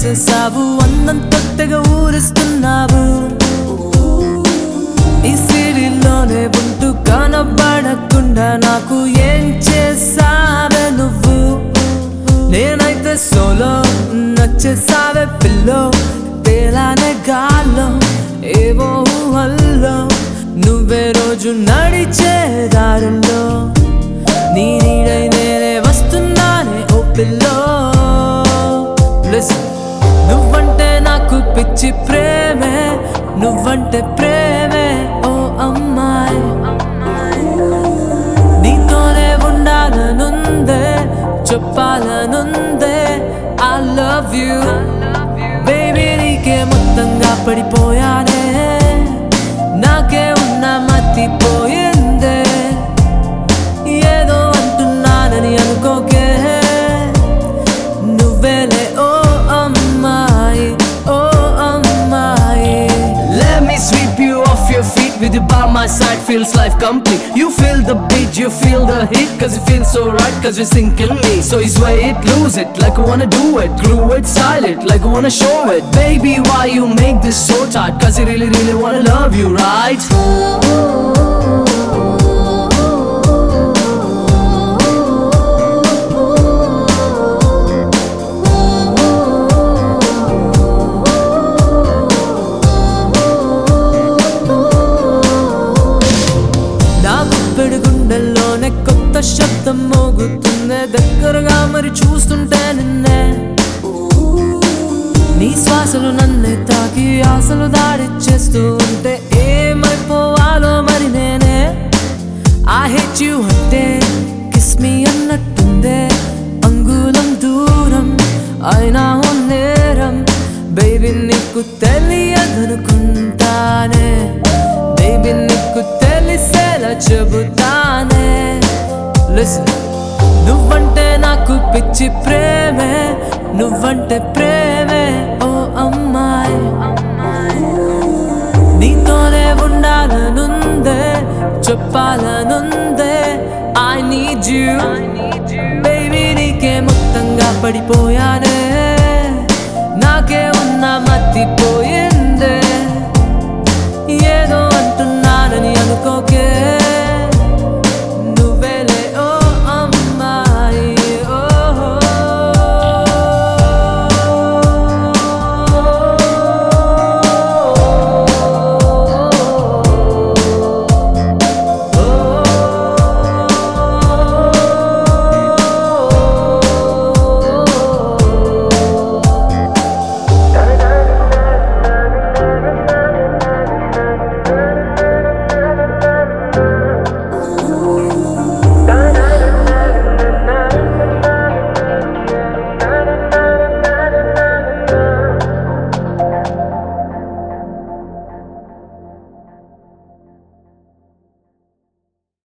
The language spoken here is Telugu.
చేసేసావు అందంతో తెగ ఊరిస్తున్నావు ఈ సిరిలోనే ఉంటూ కనబడకుండా నాకు ఏం చేసావే నువ్వు నేనైతే సోలో నచ్చేసావే పిల్లో తేలానే గాల్లో ఏవో ఊహల్లో నువ్వే రోజు నడిచే దారుల్లో నీ నీడై నేనే వస్తున్నానే ఓ పిల్లో Listen. నువ్వంటే నాకు పిచ్చి ప్రేమే నువ్వంటే ప్రేమే ఓ అమ్మాయి నీతోనే ఉండాలనుందే చెప్పాలనుందే ఐ లవ్ యూ బేబీ నీకే మొత్తంగా పడిపోయానే నాకే ఉన్న మతిపోయిందే ఏదో అంటున్నానని అనుకోకే నువ్వేలే ఓ అమ్మాయి ఓ అమ్మాయి Let me sweep you off your feet with you by my side feels life complete You feel the beat, you feel the heat Cause it feels so right cause you're sinking me So you sway it, lose it, like I wanna do it Glue it, style it, like I wanna show it Baby why you make this so tight Cause I really really wanna love you right నా గుప్పెడు గుండెల్లోనే కొత్త శబ్దం మోగుతుందే దగ్గరగా మరి చూస్తుంటే నిన్నే నీ శ్వాసలు నన్నే తాకి ఆశలు దాడి చేస్తూ ఉంటే ఏమైపోవాలో మరి నేనే ఐ హెట్ యు అంటే కిస్ మీ అన్నట్టుందే అంగుళం దూరం అయినా ఓ నేరం బేబీ నీకు తెలియదనుకుంటానే బేబీ నీకు తెలిసేలా చెబుతానే లిసన్ నువ్వంటే నాకు పిచ్చి ప్రేమే నువ్వంటే ప్రేమే ఓ అమ్మాయి నీతోనే ఉండాలనుందే చెప్పాలనుందే ఐ నీడ్ యూ బేబీ నీకే మొత్తంగా పడిపోయానే నాకే ఉన్న మతిపో